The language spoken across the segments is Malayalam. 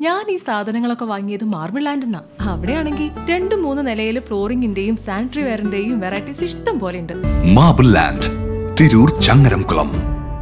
ഞാൻ ഈ സാധനങ്ങളൊക്കെ വാങ്ങിയത് മാർബിൾ ലാൻഡ് എന്നാ അവിടെയാണെങ്കിൽ രണ്ട് മൂന്ന് നിലയിൽ ഫ്ലോറിംഗിന്റെയും സാനിറ്ററി വെയറിന്റെയും വെറൈറ്റീസ് ഇഷ്ടം പോലെ ഉണ്ട് മാബിൾ ലാൻഡ് തിരൂർ ചങ്ങരംകുളം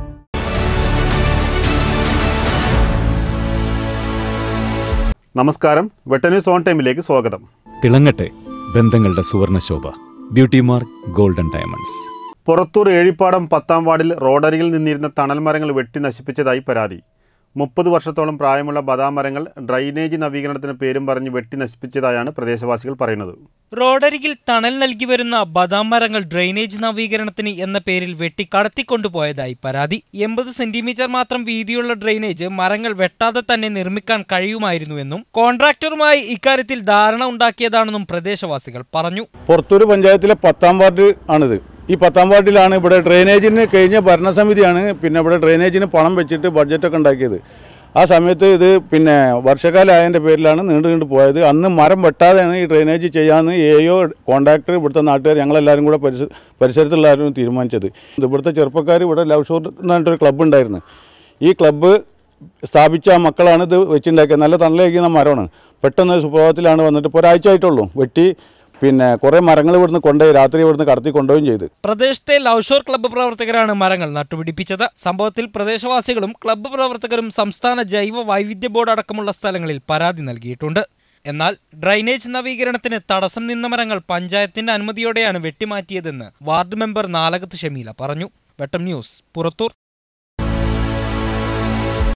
നമസ്കാരം വെട്ടന്യൂസ് ഓൺ ടൈമിലേക്ക് സ്വാഗതം തിളങ്ങട്ടെ ബന്ധങ്ങളുടെ സുവർണശോഭ beauty mark golden diamonds Purathur Ezhippadam പത്താം വാർഡിൽ റോഡരികിൽ നിന്നിരുന്ന തണൽ മരങ്ങൾ വെട്ടി നശിപ്പിച്ചതായി പരാതി മുപ്പത് വർഷത്തോളം പ്രായമുള്ള ബദാം മരങ്ങൾ ഡ്രൈനേജ് നവീകരണത്തിന് പേരും പറഞ്ഞ് വെട്ടി നശിപ്പിച്ചതായാണ് പ്രദേശവാസികൾ പറയുന്നത് റോഡരികിൽ തണൽ നൽകി വരുന്ന ബദാം മരങ്ങൾ ഡ്രെയിനേജ് നവീകരണത്തിന് എന്ന പേരിൽ വെട്ടി കടത്തിക്കൊണ്ടുപോയതായി പരാതി എൺപത് സെന്റിമീറ്റർ മാത്രം വീതിയുള്ള ഡ്രെയിനേജ് മരങ്ങൾ വെട്ടാതെ തന്നെ നിർമ്മിക്കാൻ കഴിയുമായിരുന്നുവെന്നും കോൺട്രാക്ടറുമായി ഇക്കാര്യത്തിൽ ധാരണ ഉണ്ടാക്കിയതാണെന്നും പ്രദേശവാസികൾ പറഞ്ഞു പുറത്തൂർ പഞ്ചായത്തിലെ പത്താം വാർഡ് ആണിത് ഈ പത്താം വാർഡിലാണ് ഇവിടെ ഡ്രെയിനേജിന് കഴിഞ്ഞ ഭരണസമിതിയാണ് പിന്നെ ഇവിടെ ഡ്രെയിനേജിന് പണം വെച്ചിട്ട് ബഡ്ജറ്റൊക്കെ ഉണ്ടാക്കിയത് ആ സമയത്ത് ഇത് പിന്നെ വർഷക്കാലമായതിൻ്റെ പേരിലാണ് നീണ്ടു നീണ്ടു പോയത് അന്ന് മരം വെട്ടാതെയാണ് ഈ ഡ്രെയിനേജ് ചെയ്യാമെന്ന് എയോ കോൺട്രാക്ടർ ഇവിടുത്തെ നാട്ടുകാർ ഞങ്ങളെല്ലാവരും കൂടെ പരിസ പരിസരത്തുള്ളവരും തീരുമാനിച്ചത് ഇത് ഇവിടുത്തെ ചെറുപ്പക്കാർ ഇവിടെ ലവ് ഷോർ എന്ന് പറഞ്ഞിട്ടൊരു ക്ലബ്ബ് ഉണ്ടായിരുന്നു ഈ ക്ലബ്ബ് സ്ഥാപിച്ച ആ മക്കളാണ് ഇത് വെച്ചുണ്ടാക്കിയത് നല്ല തണലേക്കുന്ന മരമാണ് പെട്ടെന്ന് ഒരു സുപ്രഭാതത്തിലാണ് വന്നിട്ട് ഇപ്പോൾ ഒരാഴ്ച ആയിട്ടുള്ളൂ വെട്ടി പിന്നെ കുറേ മരങ്ങൾ ഇവിടുന്ന് കൊണ്ടുപോയി രാത്രി ഇവിടുന്ന് കടത്തി കൊണ്ടുപോവുകയും ചെയ്ത് പ്രദേശത്തെ ലൗഷോർ ക്ലബ്ബ് പ്രവർത്തകരാണ് മരങ്ങൾ നട്ടുപിടിപ്പിച്ചത് സംഭവത്തിൽ പ്രദേശവാസികളും ക്ലബ്ബ് പ്രവർത്തകരും സംസ്ഥാന ജൈവ വൈവിധ്യ ബോർഡ് അടക്കമുള്ള സ്ഥലങ്ങളിൽ പരാതി നൽകിയിട്ടുണ്ട് എന്നാൽ ഡ്രൈനേജ് നവീകരണത്തിന് തടസ്സം നിന്ന മരങ്ങൾ പഞ്ചായത്തിന്റെ അനുമതിയോടെയാണ് വെട്ടിമാറ്റിയതെന്ന് വാർഡ് മെമ്പർ നാലകത്ത് ഷമീല പറഞ്ഞു വെട്ടം ന്യൂസ് പുറത്തൂർ